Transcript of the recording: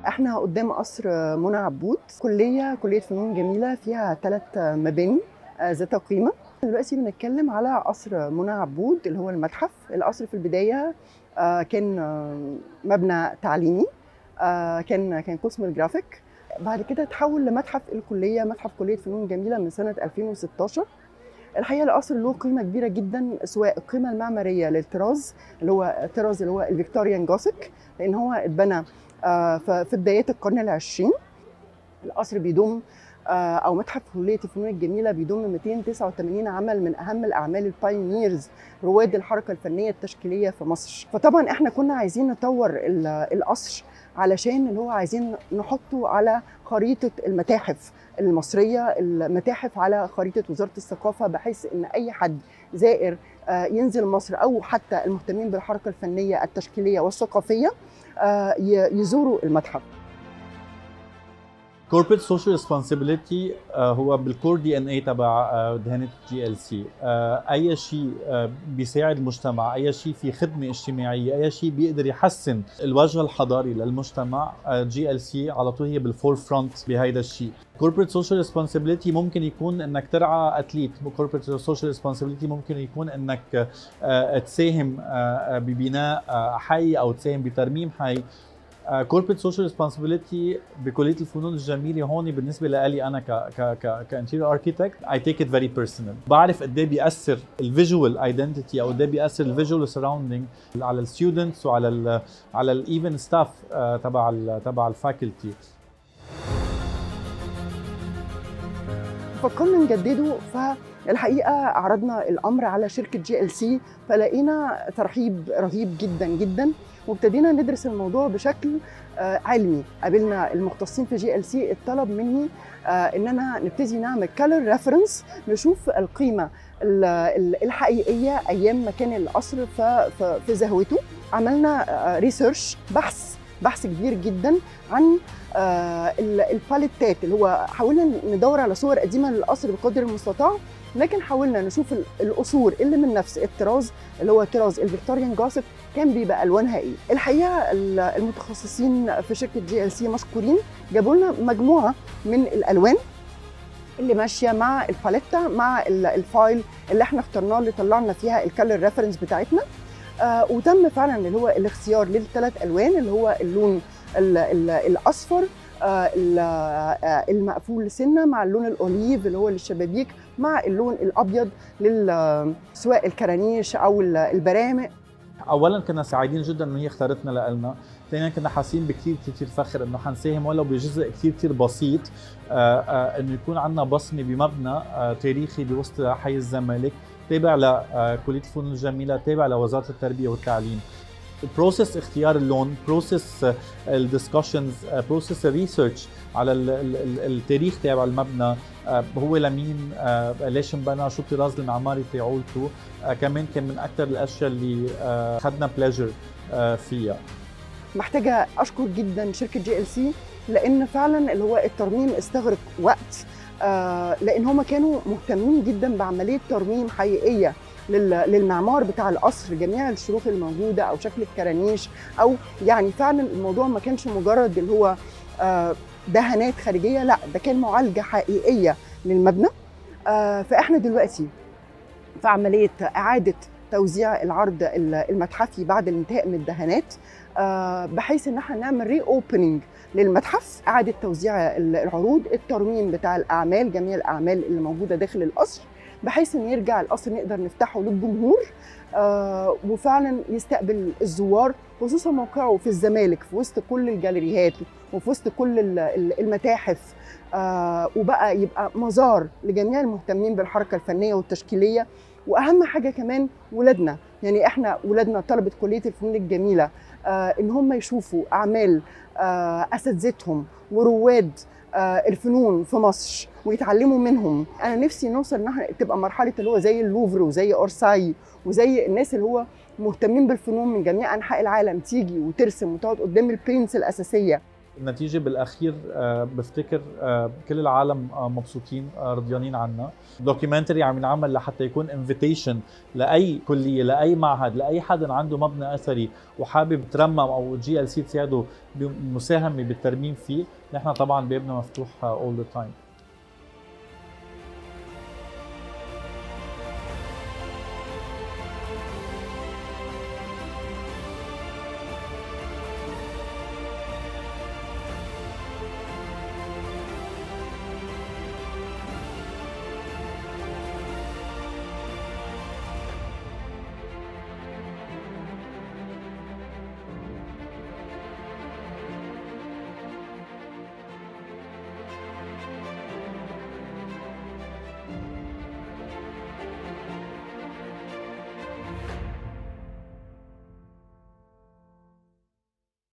احنا قدام قصر منى عبود كليه كليه فنون جميله فيها ثلاث مباني آه، ذات قيمه دلوقتي بنتكلم على قصر منى عبود اللي هو المتحف القصر في البدايه آه، كان آه، مبنى تعليمي آه، كان كان قسم الجرافيك بعد كده تحول لمتحف الكليه متحف كليه فنون جميله من سنه 2016 الحقيقه القصر له قيمه كبيره جدا سواء القيمه المعماريه للطراز اللي هو الطراز اللي هو الفيكتوريان جوثيك لان هو اتبنى آه، ف- في بدايات القرن العشرين القصر بيضم آه، او متحف كليه الفنون الجميله بيضم 289 عمل من اهم الاعمال البايونيرز رواد الحركه الفنيه التشكيليه في مصر فطبعا احنا كنا عايزين نطور ال- القصر علشان اللي هو عايزين نحطه على خريطه المتاحف المصريه المتاحف على خريطه وزاره الثقافه بحيث ان اي حد زائر آه، ينزل مصر او حتى المهتمين بالحركه الفنيه التشكيليه والثقافيه آه، ي- يزوروا المتحف كوربريت سوشيال ريسبونسبيلتي هو بالكور دي ان اي تبع آه، دهنه جي ال سي اي شيء آه، بيساعد المجتمع اي شيء في خدمه اجتماعيه اي شيء بيقدر يحسن الوجه الحضاري للمجتمع جي ال سي على طول هي بالفور فرونت بهيدا الشيء كوربريت سوشيال ريسبونسبيلتي ممكن يكون انك ترعى اتليت كوربريت سوشيال ريسبونسبيلتي ممكن يكون انك آه، تساهم آه، آه، ببناء آه، حي او تساهم بترميم حي كوربريت سوشيال ريسبونسبيلتي بكليه الفنون الجميله هون بالنسبه لي انا ك ك ك كانتيريور اركيتكت اي تيك ات فيري بيرسونال بعرف قد ايه بياثر الفيجوال ايدنتيتي او قد ايه بياثر الفيجوال سراوندينج على الستودنتس وعلى ال على الايفن ستاف تبع ال تبع الفاكولتي فكرنا نجدده فالحقيقه عرضنا الامر على شركه جي ال سي فلقينا ترحيب رهيب جدا جدا وابتدينا ندرس الموضوع بشكل آه، علمي قابلنا المختصين في جي ال سي الطلب مني آه، ان انا نبتدي نعمل كالر ريفرنس نشوف القيمه ال- ال- الحقيقيه ايام ما كان القصر ف- ف- في زهوته عملنا ريسيرش بحث بحث كبير جدا عن آه، ال- الباليتات اللي هو حاولنا ندور على صور قديمه للقصر بقدر المستطاع لكن حاولنا نشوف ال- القصور اللي من نفس الطراز اللي هو طراز الفيكتوريان جوثيك كان بيبقى الوانها ايه الحقيقه ال- المتخصصين في شركه جي ال سي مشكورين جابوا لنا مجموعه من الالوان اللي ماشيه مع الباليتا مع ال- الفايل اللي احنا اخترناه اللي طلعنا فيها الكالر ريفرنس بتاعتنا آه وتم فعلا اللي هو الاختيار للثلاث الوان اللي هو اللون ال- ال- الاصفر آه، ال- آه، المقفول سنه مع اللون الاوليف اللي هو للشبابيك مع اللون الابيض لل سواء الكرانيش او ال- البرامق اولا كنا سعيدين جدا انه هي اختارتنا لنا ثانيا كنا حاسين بكثير كثير فخر انه حنساهم ولو بجزء كثير كثير بسيط آه، آه، انه يكون عندنا بصمه بمبنى آه، تاريخي بوسط حي الزمالك تابع لكليه الفنون الجميله تابع لوزاره التربيه والتعليم بروسيس اختيار اللون بروسيس الدiscussions بروسيس الريسيرش على ال- ال- ال- التاريخ تبع المبنى آه، هو لمين آه، ليش انبنى شو الطراز المعماري تاعولته آه، كمان كان من اكثر الاشياء اللي آه، اخذنا بليجر فيها محتاجه اشكر جدا شركه جي ال سي لان فعلا اللي هو الترميم استغرق وقت آه لان هم كانوا مهتمين جدا بعمليه ترميم حقيقيه لل- للمعمار بتاع القصر جميع الشروخ الموجوده او شكل الكرانيش او يعني فعلا الموضوع ما كانش مجرد اللي هو آه دهانات خارجيه لا ده كان معالجه حقيقيه للمبنى آه فاحنا دلوقتي في عمليه اعاده توزيع العرض ال- المتحفي بعد الانتهاء من الدهانات آه، بحيث ان احنا نعمل ري اوبننج للمتحف اعاده توزيع ال- العروض الترميم بتاع الاعمال جميع الاعمال اللي موجوده داخل القصر بحيث ان يرجع القصر نقدر نفتحه للجمهور آه، وفعلا يستقبل الزوار خصوصا موقعه في الزمالك في وسط كل الجاليريات وفي وسط كل ال- ال- المتاحف آه، وبقى يبقى مزار لجميع المهتمين بالحركه الفنيه والتشكيليه واهم حاجه كمان ولادنا يعني احنا ولادنا طلبه كليه الفنون الجميله آه، ان هم يشوفوا اعمال آه، اساتذتهم ورواد آه، الفنون في مصر ويتعلموا منهم انا نفسي نوصل ان احنا تبقى مرحله اللي هو زي اللوفر وزي اورساي وزي الناس اللي هو مهتمين بالفنون من جميع انحاء العالم تيجي وترسم وتقعد قدام البينتس الاساسيه النتيجه بالاخير آه، بفتكر آه، كل العالم آه، مبسوطين آه، رضيانين عنا دوكيومنتري عم ينعمل لحتى يكون انفيتيشن لاي كليه لاي معهد لاي حدا عنده مبنى اثري وحابب ترمم او جي ال سي تساعده بمساهمه بالترميم فيه نحن طبعا بابنا مفتوح اول ذا تايم